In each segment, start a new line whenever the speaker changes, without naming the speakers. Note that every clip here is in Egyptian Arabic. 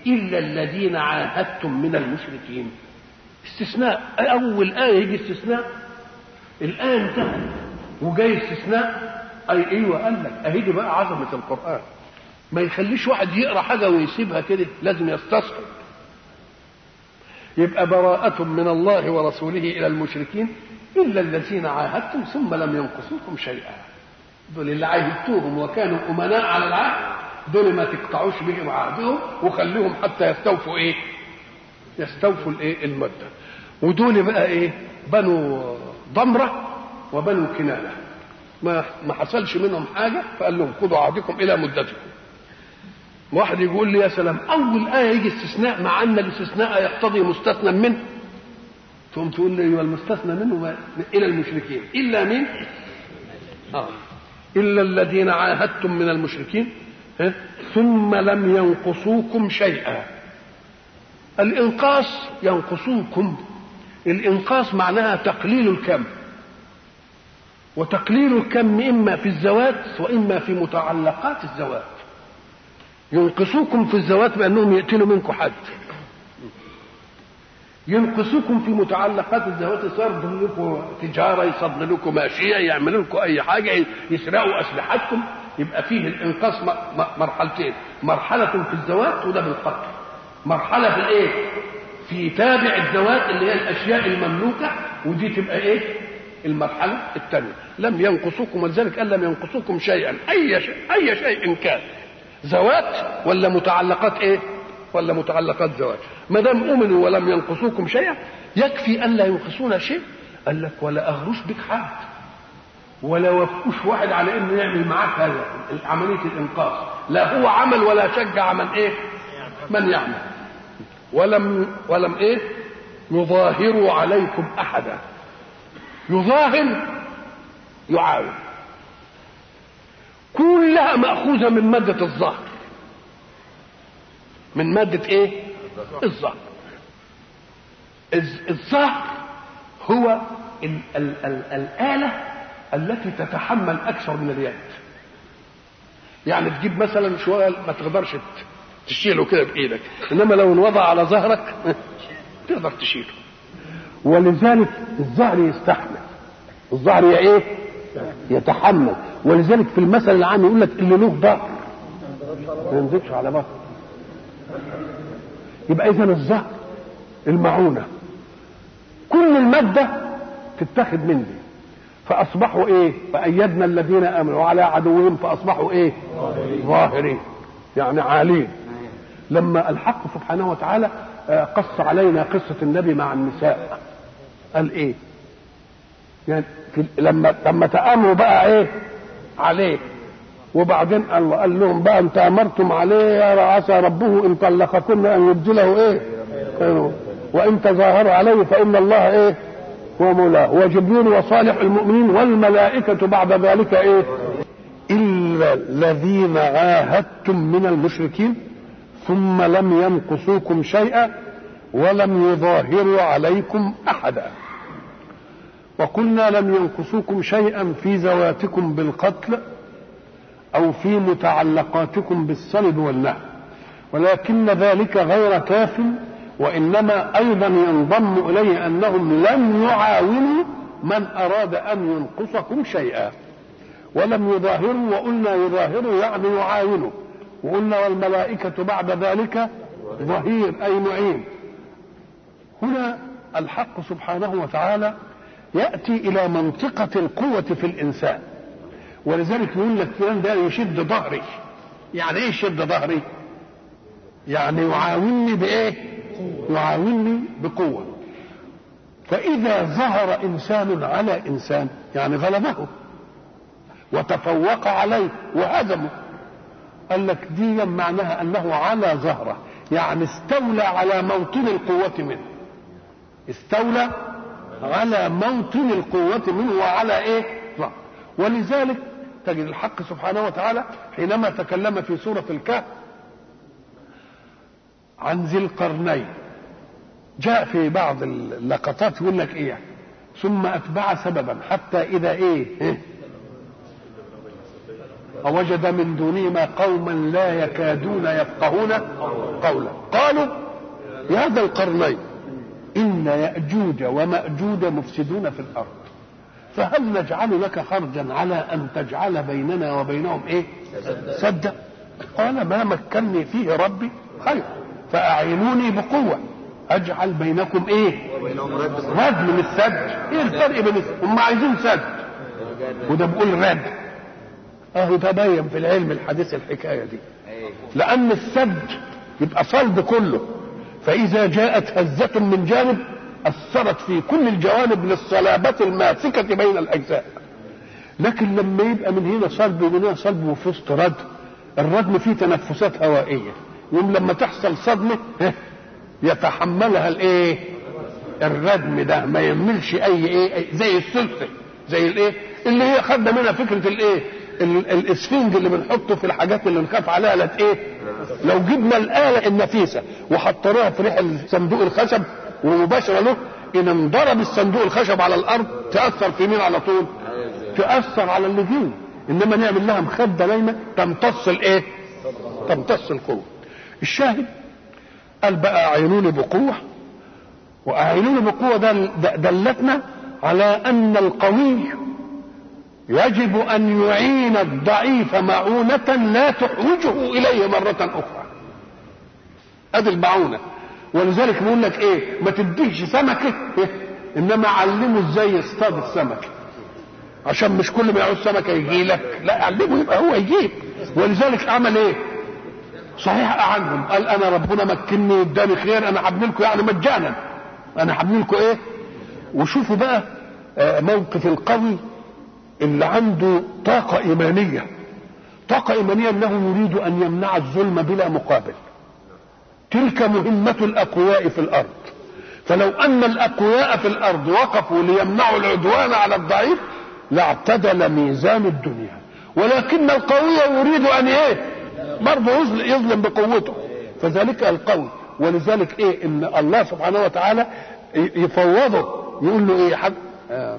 إلا الذين عاهدتم من المشركين استثناء أول آية يجي استثناء الآية انتهت وجاي استثناء أي أيوه قال لك أهي دي بقى عظمة القرآن ما يخليش واحد يقرأ حاجة ويسيبها كده لازم يستصحب يبقى براءة من الله ورسوله إلى المشركين إلا الذين عاهدتم ثم لم ينقصوكم شيئا دول اللي عاهدتوهم وكانوا أمناء على العهد دول ما تقطعوش بهم عهدهم وخليهم حتى يستوفوا إيه يستوفوا الإيه المدة ودول بقى إيه بنو ضمرة وبنو كنانة ما ما حصلش منهم حاجة فقال لهم خذوا عهدكم إلى مدتكم واحد يقول لي يا سلام اول ايه يجي استثناء مع ان الاستثناء يقتضي مستثنى منه ثم تقول لي ايوه المستثنى منه ما الى المشركين الا مين آه. الا الذين عاهدتم من المشركين ها؟ ثم لم ينقصوكم شيئا الانقاص ينقصوكم الانقاص معناها تقليل الكم وتقليل الكم اما في الزوات واما في متعلقات الزوات ينقصوكم في الزوات بانهم يقتلوا منكم حد ينقصوكم في متعلقات الزوات يصدر لكم تجاره يصدر لكم ماشيه يعملوا لكم اي حاجه يسرقوا اسلحتكم يبقى فيه الانقاص مرحلتين مرحله في الزوات وده بالقتل مرحله في الايه في تابع الزوات اللي هي الاشياء المملوكه ودي تبقى ايه المرحله الثانيه لم ينقصوكم ولذلك قال لم ينقصوكم شيئا اي شيء اي شيء كان زوات ولا متعلقات ايه ولا متعلقات زواج ما دام امنوا ولم ينقصوكم شيئا يكفي ان لا ينقصونا شيء قال لك ولا اغروش بك حد ولا وفقوش واحد على انه يعمل معاك هذا عمليه الانقاذ لا هو عمل ولا شجع من ايه من يعمل ولم ولم ايه يظاهروا عليكم احدا يظاهر يعاون كلها مأخوذة من مادة الظهر من مادة ايه الظهر الظهر هو ال ال ال الآلة التي تتحمل أكثر من اليد يعني تجيب مثلا شوية ما تقدرش تشيله كده بإيدك إنما لو انوضع على ظهرك تقدر تشيله ولذلك الظهر يستحمل الظهر يا ايه يتحمل ولذلك في المثل العام يقول لك اللي له ظهر ما ينزلش على بطن يبقى اذا الظهر المعونه كل الماده تتاخد من دي فاصبحوا ايه فايدنا الذين امنوا وعلى عدوهم فاصبحوا ايه ظاهرين يعني عالين لما الحق سبحانه وتعالى قص علينا قصه النبي مع النساء قال ايه يعني لما لما تامروا بقى ايه عليه وبعدين الله قال لهم بقى انت امرتم عليه يا عسى ربه ان طلقكن ان يبدله ايه وان تظاهروا عليه فان الله ايه هو مولاه وجبريل وصالح المؤمنين والملائكة بعد ذلك ايه إلا الذين عاهدتم من المشركين ثم لم ينقصوكم شيئا ولم يظاهروا عليكم أحدا وقلنا لم ينقصوكم شيئا في ذواتكم بالقتل او في متعلقاتكم بالصلب والنهب ولكن ذلك غير كاف وانما ايضا ينضم اليه انهم لم يعاونوا من اراد ان ينقصكم شيئا ولم يظاهروا وقلنا يظاهروا يعني يعاونوا وقلنا والملائكه بعد ذلك ظهير اي معين هنا الحق سبحانه وتعالى ياتي الى منطقه القوه في الانسان ولذلك يقول لك فلان ده يشد ظهري يعني ايه يشد ظهري يعني يعاونني بايه يعاونني بقوه فاذا ظهر انسان على انسان يعني غلبه وتفوق عليه وهزمه قال لك دي معناها انه على ظهره يعني استولى على موطن القوه منه استولى على موطن القوة منه وعلى ايه؟ ظهر ولذلك تجد الحق سبحانه وتعالى حينما تكلم في سورة الكهف عن ذي القرنين جاء في بعض اللقطات يقول لك ايه ثم اتبع سببا حتى اذا ايه, إيه؟ ووجد من دونهما قوما لا يكادون يفقهون قولا قالوا يا ذا القرنين إن يأجوج ومأجوج مفسدون في الأرض فهل نجعل لك خرجا على أن تجعل بيننا وبينهم إيه سدا قال ما مكني فيه ربي خير فأعينوني بقوة أجعل بينكم إيه ردم من السد إيه الفرق بين هم عايزين سد وده بيقول رد اهو تبين في العلم الحديث الحكايه دي لان السد يبقى صلب كله فاذا جاءت هزه من جانب اثرت في كل الجوانب للصلابه الماسكه بين الاجزاء لكن لما يبقى من هنا صلب ومن هنا صلب وفي وسط ردم الردم فيه تنفسات هوائيه يوم لما تحصل صدمه يتحملها الايه الردم ده ما يملش اي ايه زي السلسل زي الايه اللي هي خدنا منها فكره الايه الاسفنج اللي بنحطه في الحاجات اللي نخاف عليها لت ايه لو جبنا الاله النفيسه وحطيناها في ريح صندوق الخشب ومباشره له ان انضرب الصندوق الخشب على الارض تاثر في مين على طول تاثر على اللي فيه انما نعمل لها مخده نايمه تمتص الايه تمتص القوه الشاهد قال بقى اعينوني بقوه واعينوني بقوه ده دلتنا على ان القوي يجب ان يعين الضعيف معونه لا تحوجه اليه مره اخرى ادي المعونه ولذلك بيقول لك ايه ما تديش سمكه إيه؟ انما علمه ازاي يصطاد السمكه عشان مش كل ما يعوز سمكه يجي لك لا علمه يبقى هو يجيب ولذلك عمل ايه صحيح اعنهم قال انا ربنا مكني واداني خير انا هبني لكم يعني مجانا انا هبني لكم ايه وشوفوا بقى موقف القوي اللي عنده طاقة إيمانية طاقة إيمانية أنه يريد أن يمنع الظلم بلا مقابل تلك مهمة الأقوياء في الأرض فلو أن الأقوياء في الأرض وقفوا ليمنعوا العدوان على الضعيف لاعتدل ميزان الدنيا ولكن القوي يريد أن إيه برضه يظلم بقوته فذلك القوي ولذلك إيه إن الله سبحانه وتعالى يفوضه يقول له إيه حد آه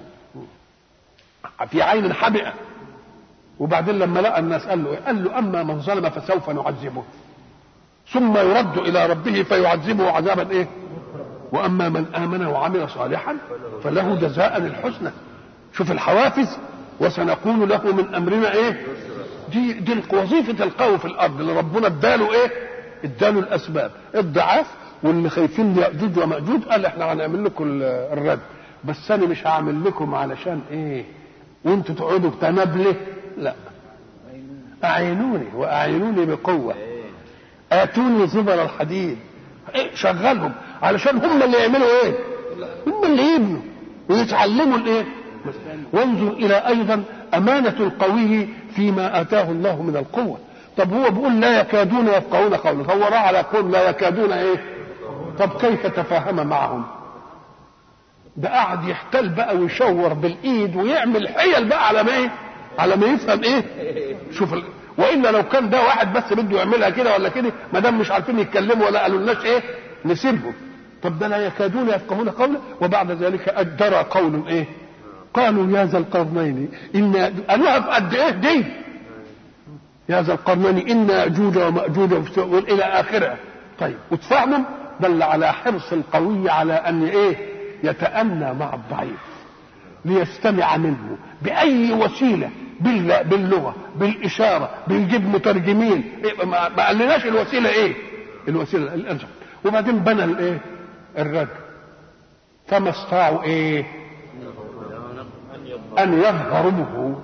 في عين حبئة وبعدين لما لقى الناس قال له إيه؟ قال له أما من ظلم فسوف نعذبه ثم يرد إلى ربه فيعذبه عذابا إيه وأما من آمن وعمل صالحا فله جزاء الحسنى شوف الحوافز وسنقول له من أمرنا إيه دي دي وظيفة القوي في الأرض اللي ربنا اداله إيه اداله الأسباب الضعاف واللي خايفين يأجوج ومأجوج قال احنا هنعمل لكم الرد بس انا مش هعمل لكم علشان ايه وانتوا تقعدوا بتنابله لا اعينوني واعينوني بقوه اتوني زبر الحديد إيه شغلهم علشان هم اللي يعملوا ايه هم اللي يبنوا ويتعلموا الايه وانظر الى ايضا امانه القوي فيما اتاه الله من القوه طب هو بيقول لا يكادون يفقهون قولا فهو راى على قول لا يكادون ايه طب كيف تفاهم معهم ده قاعد يحتل بقى ويشور بالايد ويعمل حيل بقى على ما ايه على ما يفهم ايه شوف ال... والا لو كان ده واحد بس بده يعملها كده ولا كده ما دام مش عارفين يتكلموا ولا قالوا لناش ايه نسيبهم طب ده لا يكادون يفقهون قولا وبعد ذلك اجدر قول ايه قالوا يا ذا القرنين ان قالوها بقد ايه دي يا ذا القرنين ان ياجوج وماجوج الى اخرها طيب وتفهموا دل على حرص القوي على ان ايه يتأنى مع الضعيف ليستمع منه بأي وسيلة باللغة بالإشارة بنجيب مترجمين ما قالناش الوسيلة إيه الوسيلة الأرجح وبعدين بنى الإيه الرد فما استطاعوا إيه أن يظهروه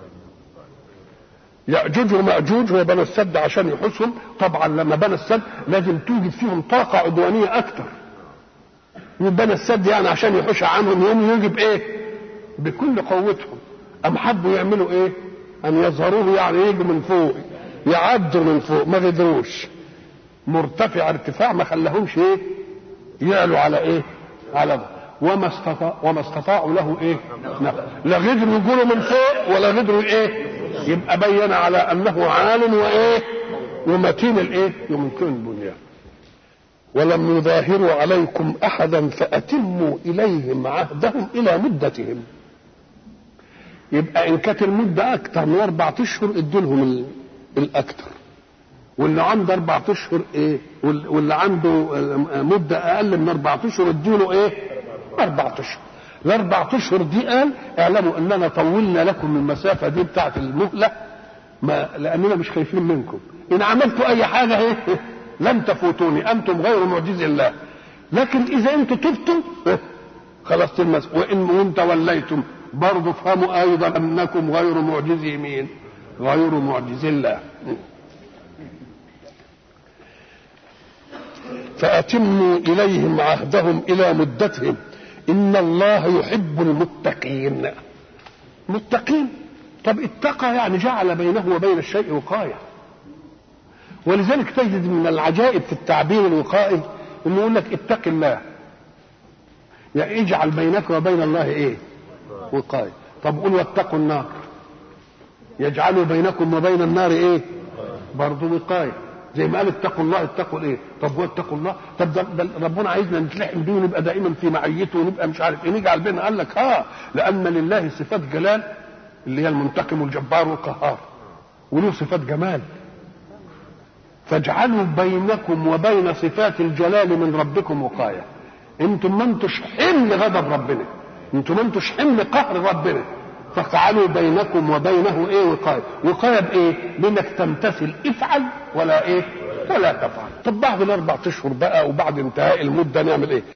يأجوج ومأجوج هو بنى السد عشان يحوسهم طبعا لما بنى السد لازم توجد فيهم طاقة عدوانية أكثر يبنى السد يعني عشان يحوش عنهم يوم يجب ايه بكل قوتهم ام حبوا يعملوا ايه ان يظهروه يعني يجوا من فوق يعدوا من فوق ما قدروش مرتفع ارتفاع ما خلاهمش ايه يعلوا على ايه على ده وما استطاع وما استطاعوا له ايه لا قدروا يقولوا من فوق ولا قدروا ايه يبقى بين على انه عال وايه ومتين الايه يمكن البنيان ولم يظاهروا عليكم احدا فاتموا اليهم عهدهم الى مدتهم يبقى ان كانت المده اكتر من اربع اشهر ادوا لهم ال- الاكتر واللي عنده اربع اشهر ايه وال- واللي عنده آه، مده اقل من اربع اشهر ادوا له ايه اربع اشهر الاربع اشهر دي قال اعلموا اننا طولنا لكم المسافه دي بتاعت المهله ما لاننا مش خايفين منكم ان عملتوا اي حاجه ايه لن تفوتوني انتم غير معجز الله لكن اذا انتم تبتم إيه؟ خلاص تلمس وان وان توليتم برضه افهموا ايضا انكم غير معجزي مين غير معجزي الله فأتموا إليهم عهدهم إلى مدتهم إن الله يحب المتقين متقين طب اتقى يعني جعل بينه وبين الشيء وقاية ولذلك تجد من العجائب في التعبير الوقائي انه يقول لك اتق الله يعني اجعل بينك وبين الله ايه وقاية طب قول واتقوا النار يجعل بينكم وبين النار ايه برضه وقايه زي ما قال اتقوا الله اتقوا الايه طب هو اتقوا الله طب ده ده ربنا عايزنا نتلحم بيه ونبقى دائما في معيته ونبقى مش عارف ايه نجعل بيننا قال لك اه لان لله صفات جلال اللي هي المنتقم والجبار والقهار وله صفات جمال فاجعلوا بينكم وبين صفات الجلال من ربكم وقايه انتم ما انتوش حمل غضب ربنا انتم ما انتوش حمل قهر ربنا فاجعلوا بينكم وبينه ايه وقايه وقايه بايه بانك تمتثل افعل ولا ايه ولا تفعل طب بعد الاربع اشهر بقى وبعد انتهاء المده نعمل ايه